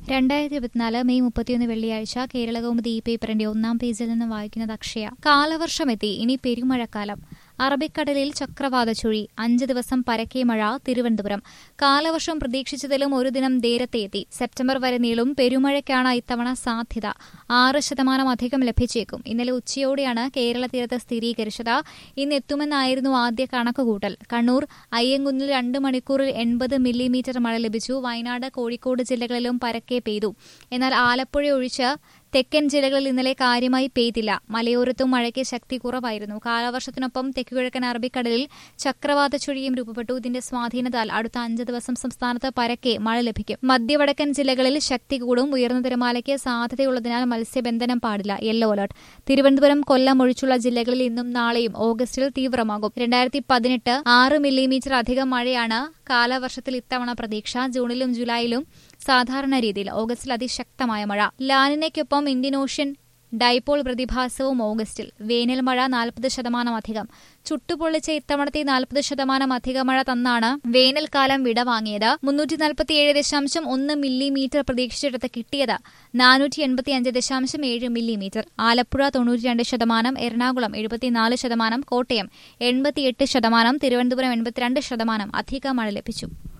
രണ്ടായിരത്തി ഇരുപത്തിനാല് മെയ് മുപ്പത്തിയൊന്ന് വെള്ളിയാഴ്ച കേരളകൗമുദി ഈ പേപ്പറിന്റെ ഒന്നാം പേജിൽ നിന്ന് വായിക്കുന്നത് അക്ഷയ കാലവർഷമെത്തി ഇനി പെരുമഴക്കാലം അറബിക്കടലിൽ ചക്രവാത ചുഴി അഞ്ച് ദിവസം പരക്കെ മഴ തിരുവനന്തപുരം കാലവർഷം പ്രതീക്ഷിച്ചതിലും ഒരു ദിനം നേരത്തെ എത്തി സെപ്റ്റംബർ വരെ നീളും പെരുമഴയ്ക്കാണ് ഇത്തവണ സാധ്യത ആറ് ശതമാനം അധികം ലഭിച്ചേക്കും ഇന്നലെ ഉച്ചയോടെയാണ് കേരള തീരത്ത് സ്ഥിരീകരിച്ചത് ഇന്ന് എത്തുമെന്നായിരുന്നു ആദ്യ കണക്കുകൂട്ടൽ കണ്ണൂർ അയ്യങ്കുന്നിൽ രണ്ട് മണിക്കൂറിൽ എൺപത് മില്ലിമീറ്റർ മഴ ലഭിച്ചു വയനാട് കോഴിക്കോട് ജില്ലകളിലും പരക്കെ പെയ്തു എന്നാൽ ആലപ്പുഴ ഒഴിച്ച് തെക്കൻ ജില്ലകളിൽ ഇന്നലെ കാര്യമായി പെയ്തില്ല മലയോരത്തും മഴയ്ക്ക് ശക്തി കുറവായിരുന്നു കാലവർഷത്തിനൊപ്പം തെക്കുകിഴക്കൻ അറബിക്കടലിൽ ചക്രവാത ചുഴിയും രൂപപ്പെട്ടു ഇതിന്റെ സ്വാധീനത്താൽ അടുത്ത അഞ്ച് ദിവസം സംസ്ഥാനത്ത് പരക്കെ മഴ ലഭിക്കും മധ്യവടക്കൻ ജില്ലകളിൽ ശക്തി കൂടും ഉയർന്ന തിരമാലയ്ക്ക് സാധ്യതയുള്ളതിനാൽ മത്സ്യബന്ധനം പാടില്ല യെല്ലോ അലർട്ട് തിരുവനന്തപുരം കൊല്ലം ഒഴിച്ചുള്ള ജില്ലകളിൽ ഇന്നും നാളെയും ഓഗസ്റ്റിൽ തീവ്രമാകും രണ്ടായിരത്തി പതിനെട്ട് ആറ് മില്ലിമീറ്റർ അധികം മഴയാണ് കാലവർഷത്തിൽ ഇത്തവണ പ്രതീക്ഷ ജൂണിലും ജൂലൈയിലും സാധാരണ രീതിയിൽ ഓഗസ്റ്റിൽ അതിശക്തമായ മഴ ലാനിനയ്ക്കൊപ്പം ഇന്ത്യൻ ഓഷ്യൻ ഡൈപോൾ പ്രതിഭാസവും ഓഗസ്റ്റിൽ വേനൽ മഴ നാൽപ്പത് ശതമാനം അധികം ചുട്ടുപൊള്ളിച്ച ഇത്തവണത്തെ നാൽപ്പത് ശതമാനം അധിക മഴ തന്നാണ് വേനൽക്കാലം വിടവാങ്ങിയത് മുന്നൂറ്റി നാൽപ്പത്തിയേഴ് ദശാംശം ഒന്ന് മില്ലിമീറ്റർ പ്രതീക്ഷിച്ചിടത്ത് കിട്ടിയത് നാനൂറ്റി എൺപത്തിയഞ്ച് ദശാംശം ഏഴ് മില്ലിമീറ്റർ ആലപ്പുഴ തൊണ്ണൂറ്റിരണ്ട് ശതമാനം എറണാകുളം എഴുപത്തിനാല് ശതമാനം കോട്ടയം എൺപത്തിയെട്ട് ശതമാനം തിരുവനന്തപുരം എൺപത്തിരണ്ട് ശതമാനം അധിക മഴ ലഭിച്ചു